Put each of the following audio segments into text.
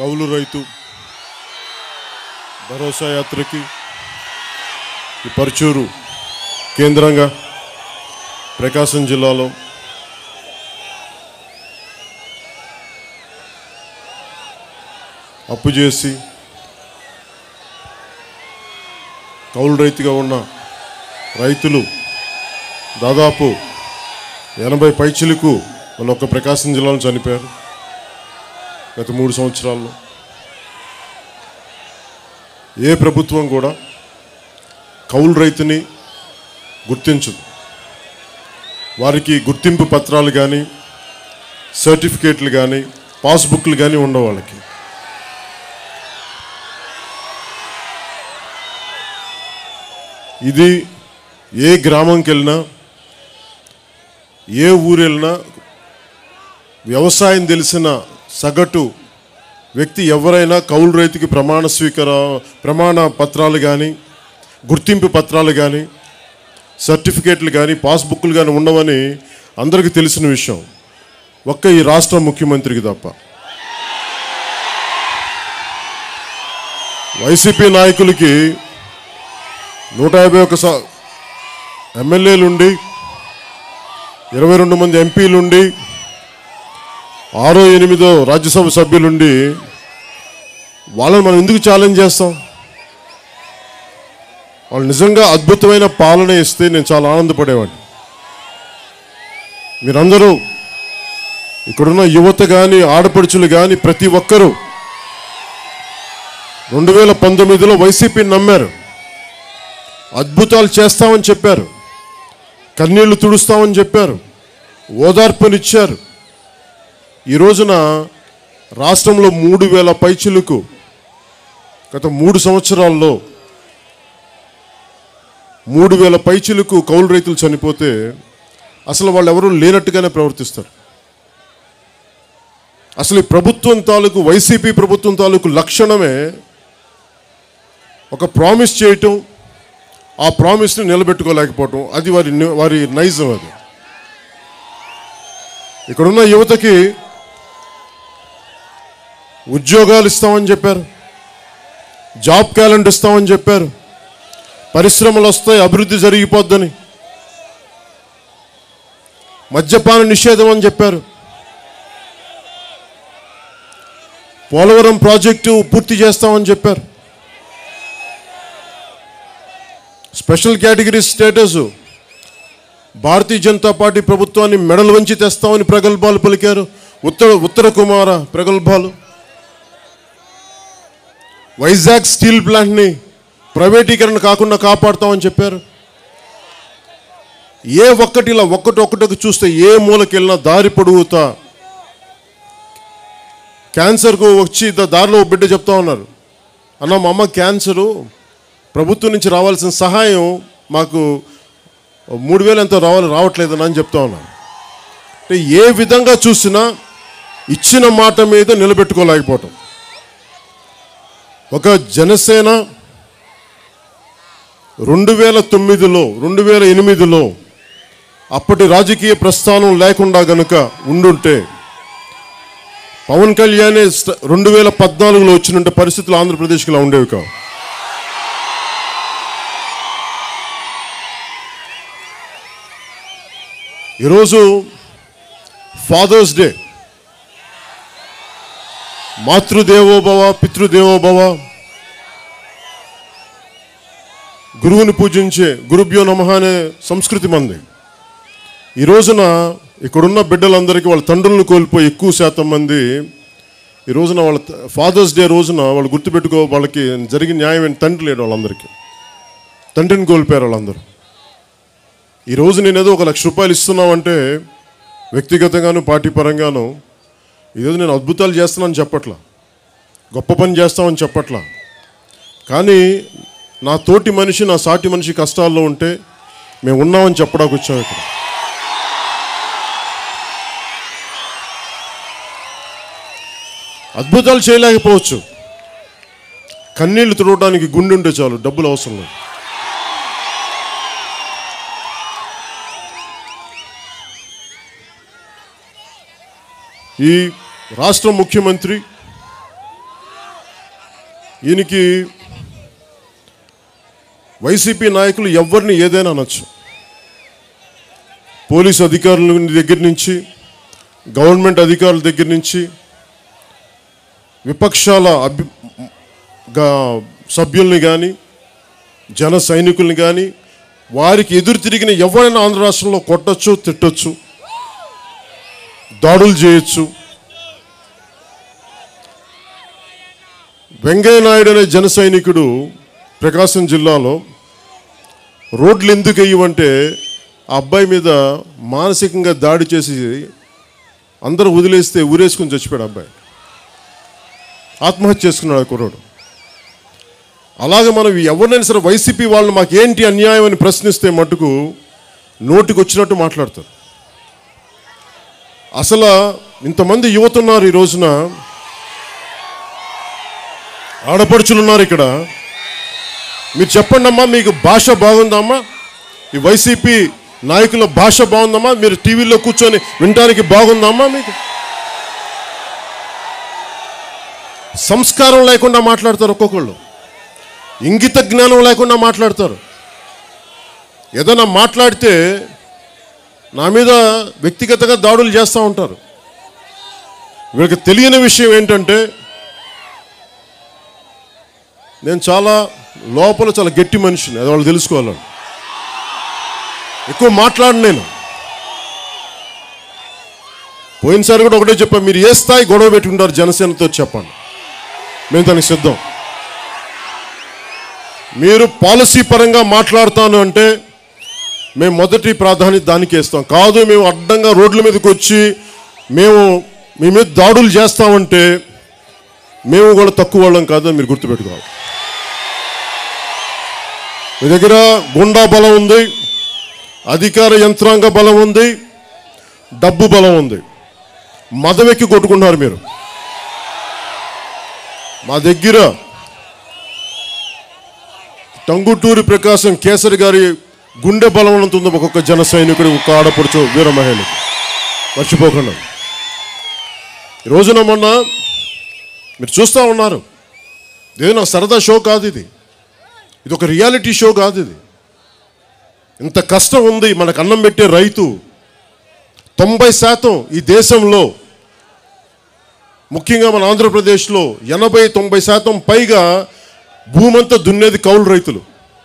కౌలు రైతు భరోసా యాత్రకి ఈ పరుచూరు కేంద్రంగా ప్రకాశం జిల్లాలో అప్పు చేసి కౌలు రైతుగా ఉన్న రైతులు దాదాపు ఎనభై పైచిలకు వాళ్ళు ఒక్క ప్రకాశం జిల్లాలో చనిపోయారు గత మూడు సంవత్సరాల్లో ఏ ప్రభుత్వం కూడా కౌలు రైతుని గుర్తించదు వారికి గుర్తింపు పత్రాలు కానీ సర్టిఫికేట్లు కానీ పాస్బుక్లు కానీ ఉండవు వాళ్ళకి ఇది ఏ గ్రామంకి వెళ్ళినా ఏ ఊరు వెళ్ళినా వ్యవసాయం తెలిసిన సగటు వ్యక్తి ఎవరైనా కౌలు రైతుకి ప్రమాణ స్వీకార ప్రమాణ పత్రాలు కానీ గుర్తింపు పత్రాలు కానీ సర్టిఫికేట్లు కానీ పాస్బుక్లు కానీ ఉండవని అందరికీ తెలిసిన విషయం ఒక్క ఈ రాష్ట్ర ముఖ్యమంత్రికి తప్ప వైసీపీ నాయకులకి నూట యాభై ఒక స ఎమ్మెల్యేలుండి ఇరవై రెండు మంది ఎంపీలుండి ఆరో ఎనిమిదో రాజ్యసభ సభ్యులుండి వాళ్ళని మనం ఎందుకు ఛాలెంజ్ చేస్తాం వాళ్ళు నిజంగా అద్భుతమైన పాలన ఇస్తే నేను చాలా ఆనందపడేవాడిని మీరందరూ ఇక్కడున్న యువత కానీ ఆడపడుచులు కానీ ప్రతి ఒక్కరూ రెండు వేల పంతొమ్మిదిలో వైసీపీని నమ్మారు అద్భుతాలు చేస్తామని చెప్పారు కన్నీళ్లు తుడుస్తామని చెప్పారు ఓదార్పునిచ్చారు ఈ రోజున రాష్ట్రంలో మూడు వేల పైచిలకు గత మూడు సంవత్సరాల్లో మూడు వేల పైచిలకు కౌలు రైతులు చనిపోతే అసలు వాళ్ళు ఎవరు లేనట్టుగానే ప్రవర్తిస్తారు అసలు ఈ ప్రభుత్వం తాలూకు వైసీపీ ప్రభుత్వం తాలూకు లక్షణమే ఒక ప్రామిస్ చేయటం ఆ ప్రామిస్ని నిలబెట్టుకోలేకపోవటం అది వారి వారి నైజం అది ఇక్కడున్న యువతకి ఉద్యోగాలు ఇస్తామని చెప్పారు జాబ్ క్యాలెండర్ ఇస్తామని చెప్పారు పరిశ్రమలు వస్తాయి అభివృద్ధి జరిగిపోద్దని మద్యపాన నిషేధం అని చెప్పారు పోలవరం ప్రాజెక్టు పూర్తి చేస్తామని చెప్పారు special category status Bharatiya Janata Party ప్రభుత్వాన్ని మెడలు వంచి తెస్తామని ప్రగల్భాలు పలికారు ఉత్తర ఉత్తర కుమార ప్రగల్భాలు వైజాగ్ స్టీల్ ప్లాంట్ని ప్రైవేటీకరణ కాకుండా కాపాడుతామని చెప్పారు ఏ ఒక్కటి ఇలా ఒక్కటి ఒక్కటి చూస్తే ఏ మూలకి వెళ్ళినా దారి పొడుగుతా క్యాన్సర్కు వచ్చి ద- దారిలో ఓ బిడ్డ చెప్తా ఉన్నారు అన్న మా అమ్మ క్యాన్సరు ప్రభుత్వం నుంచి రావాల్సిన సహాయం మాకు మూడు వేలు ఎంతో రావాలి రావట్లేదని అని చెప్తా ఉన్నాను అంటే ఏ విధంగా చూసినా ఇచ్చిన మాట మీద నిలబెట్టుకోలేకపోవటం ఒక జనసేన రెండు వేల తొమ్మిదిలో రెండు వేల ఎనిమిదిలో అప్పటి రాజకీయ ప్రస్థానం లేకుండా గనుక ఉండుంటే పవన్ కళ్యాణ్ రెండు వేల పద్నాలుగులో వచ్చినంటే పరిస్థితులు ఆంధ్రప్రదేశ్కి ఇలా ఉండేవి కావు ఈరోజు ఫాదర్స్ డే మాతృదేవోభవ పితృదేవోభవ గురువుని పూజించే గురుభ్యో నమ అనే సంస్కృతి మంది ఈ రోజున ఇక్కడున్న బిడ్డలందరికీ వాళ్ళ తండ్రులను కోల్పోయి ఎక్కువ శాతం మంది ఈ రోజున వాళ్ళ ఫాదర్స్ డే రోజున వాళ్ళు గుర్తుపెట్టుకో వాళ్ళకి జరిగిన న్యాయం ఏంటి తండ్రి లేడు వాళ్ళందరికీ తండ్రిని కోల్పోయారు వాళ్ళందరూ ఈ రోజు నేను ఏదో ఒక లక్ష రూపాయలు ఇస్తున్నామంటే వ్యక్తిగతంగాను పార్టీ పరంగాను ఈరోజు నేను అద్భుతాలు చేస్తున్నానని చెప్పట్లా గొప్ప పని చేస్తామని చెప్పట్లా కానీ నా తోటి మనిషి నా సాటి మనిషి కష్టాల్లో ఉంటే మేము ఉన్నామని చెప్పడానికి వచ్చాం ఇక్కడ అద్భుతాలు చేయలేకపోవచ్చు కన్నీళ్లు తుడవడానికి గుండె ఉంటే చాలు డబ్బులు అవసరం లేదు ఈ రాష్ట్ర ముఖ్యమంత్రి ఈయనకి వైసీపీ నాయకులు ఎవరిని ఏదైనా అనొచ్చు పోలీసు అధికారుల దగ్గర నుంచి గవర్నమెంట్ అధికారుల దగ్గర నుంచి విపక్షాల అభి గా- సభ్యుల్ని కానీ జన సైనికుల్ని కానీ వారికి ఎదురు తిరిగిన ఎవరైనా ఆంధ్ర రాష్ట్రంలో కొట్టచ్చు తిట్టొచ్చు దాడులు చేయొచ్చు వెంకయ్య నాయుడు అనే జన సైనికుడు ప్రకాశం జిల్లాలో రోడ్లు ఎందుకు వేయమంటే ఆ అబ్బాయి మీద మానసికంగా దాడి చేసి అందరూ వదిలేస్తే ఊరేసుకుని చచ్చిపోయాడు అబ్బాయి ఆత్మహత్య చేసుకున్నాడు ఆ కుర్రాడు అలాగే మనం ఎవరినైనా సరే వైసీపీ వాళ్ళు మాకేంటి అన్యాయం అని ప్రశ్నిస్తే మటుకు నోటికి వచ్చినట్టు మాట్లాడతారు అసలు ఇంతమంది యువత ఉన్నారు ఈ రోజున ఆడపడుచులు ఉన్నారు ఇక్కడ మీరు చెప్పండి అమ్మా మీకు భాష బాగుందమ్మా ఈ వైసీపీ నాయకుల భాష బాగుందమ్మా మీరు టీవీలో కూర్చొని వినడానికి బాగుందమ్మా మీకు సంస్కారం లేకుండా మాట్లాడతారు ఒక్కొక్కళ్ళు ఇంగిత జ్ఞానం లేకుండా మాట్లాడతారు ఏదైనా మాట్లాడితే నా మీద వ్యక్తిగతంగా దాడులు చేస్తూ ఉంటారు వీళ్ళకి తెలియని విషయం ఏంటంటే నేను చాలా లోపల చాలా గట్టి మనిషిని అది వాళ్ళు తెలుసుకోవాలి ఎక్కువ మాట్లాడు నేను పోయినసారి కూడా ఒకటే చెప్పాను మీరు ఏ స్థాయి గొడవ పెట్టుకుంటారు జనసేనతో చెప్పండి మేము దానికి సిద్ధం మీరు పాలసీ పరంగా మాట్లాడతాను అంటే మేము మొదటి ప్రాధాన్యత దానికి ఇస్తాం కాదు మేము అడ్డంగా రోడ్ల మీదకి వచ్చి మేము మీ మీద దాడులు చేస్తామంటే మేము కూడా తక్కువ వాళ్ళం కాదు అని మీరు గుర్తుపెట్టుకోవాలి మీ దగ్గర గుండా బలం ఉంది అధికార యంత్రాంగ బలం ఉంది డబ్బు బలం ఉంది మదవెక్కి కొట్టుకున్నారు మీరు మా దగ్గర టంగుటూరి ప్రకాశం కేసరి గారి గుండె బలం అంత ఉంది ఒక్కొక్క జన సైనికుడు ఒక్క ఆడపడుచు వీర మహిళకి మర్చిపోకుండా ఈ రోజున మొన్న మీరు చూస్తూ ఉన్నారు ఇదే నాకు సరదా షో కాదు ఇది ఇది ఒక రియాలిటీ షో కాదు ఇది ఇంత కష్టం ఉంది మనకు అన్నం పెట్టే రైతు తొంభై శాతం ఈ దేశంలో ముఖ్యంగా మన ఆంధ్రప్రదేశ్లో ఎనభై తొంభై శాతం పైగా భూమంతా దున్నేది కౌలు రైతులు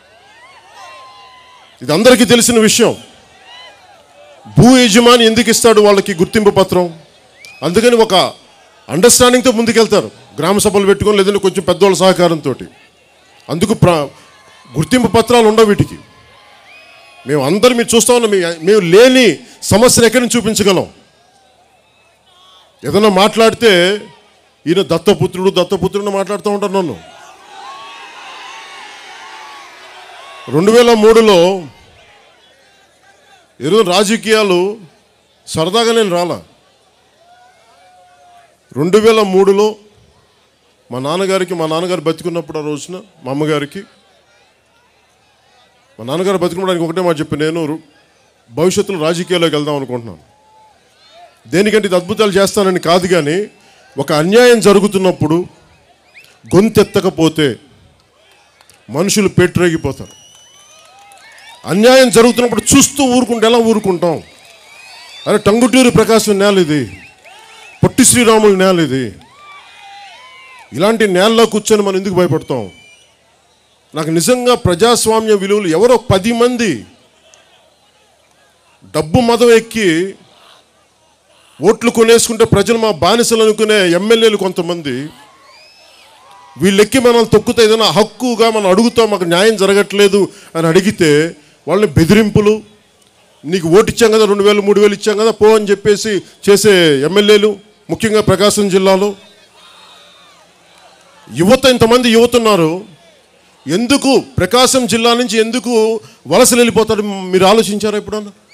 ఇది అందరికీ తెలిసిన విషయం భూ యజమాని ఎందుకు ఇస్తాడు వాళ్ళకి గుర్తింపు పత్రం అందుకని ఒక అండర్స్టాండింగ్తో ముందుకెళ్తారు గ్రామ సభలు పెట్టుకొని లేదంటే కొంచెం పెద్దవాళ్ళ సహకారంతో అందుకు ప్ర గుర్తింపు పత్రాలు ఉండవు వీటికి మేము అందరం మీరు చూస్తా ఉన్నాం మీ- మేము లేని సమస్యను ఎక్కడి నుంచి చూపించగలం ఏదైనా మాట్లాడితే ఈయన దత్తపుత్రుడు దత్తపుత్రుడు మాట్లాడుతూ ఉంటారు నన్ను రెండు వేల మూడులో ఈరోజు రాజకీయాలు సరదాగా నేను రాలా రెండు వేల మూడులో మా నాన్నగారికి మా నాన్నగారు బతికున్నప్పుడు ఆ రోజున మా అమ్మగారికి మా నాన్నగారు బతుకున్నడానికి ఒకటే మాట చెప్పి నేను రు- భవిష్యత్తులో రాజకీయాల్లోకి వెళ్దాం అనుకుంటున్నాను దేనికంటే ఇది అద్భుతాలు చేస్తానని కాదు కానీ ఒక అన్యాయం జరుగుతున్నప్పుడు గొంతెత్తకపోతే మనుషులు పెట్టరేగిపోతారు అన్యాయం జరుగుతున్నప్పుడు చూస్తూ ఊరుకుంటే ఎలా ఊరుకుంటాం అరే టంగుటూరి ప్రకాశం నేల ఇది పొట్టి శ్రీరాముల నేల ఇది ఇలాంటి నేలలో కూర్చొని మనం ఎందుకు భయపడతాం నాకు నిజంగా ప్రజాస్వామ్య విలువలు ఎవరో పది మంది డబ్బు మదం ఎక్కి ఓట్లు కొనేసుకుంటే ప్రజలు మా బానిసలు అనుకునే ఎమ్మెల్యేలు కొంతమంది వీళ్ళెక్కి మనల్ని తొక్కుతే ఏదైనా హక్కుగా మనం అడుగుతాం మాకు న్యాయం జరగట్లేదు అని అడిగితే వాళ్ళని బెదిరింపులు నీకు ఓటు ఇచ్చాం కదా రెండు వేలు మూడు వేలు ఇచ్చాం కదా పో అని చెప్పేసి చేసే ఎమ్మెల్యేలు ముఖ్యంగా ప్రకాశం జిల్లాలో యువత ఇంతమంది యువత ఉన్నారు ఎందుకు ప్రకాశం జిల్లా నుంచి ఎందుకు వలసలు వెళ్ళిపోతారు మీరు ఆలోచించారా ఎప్పుడన్నా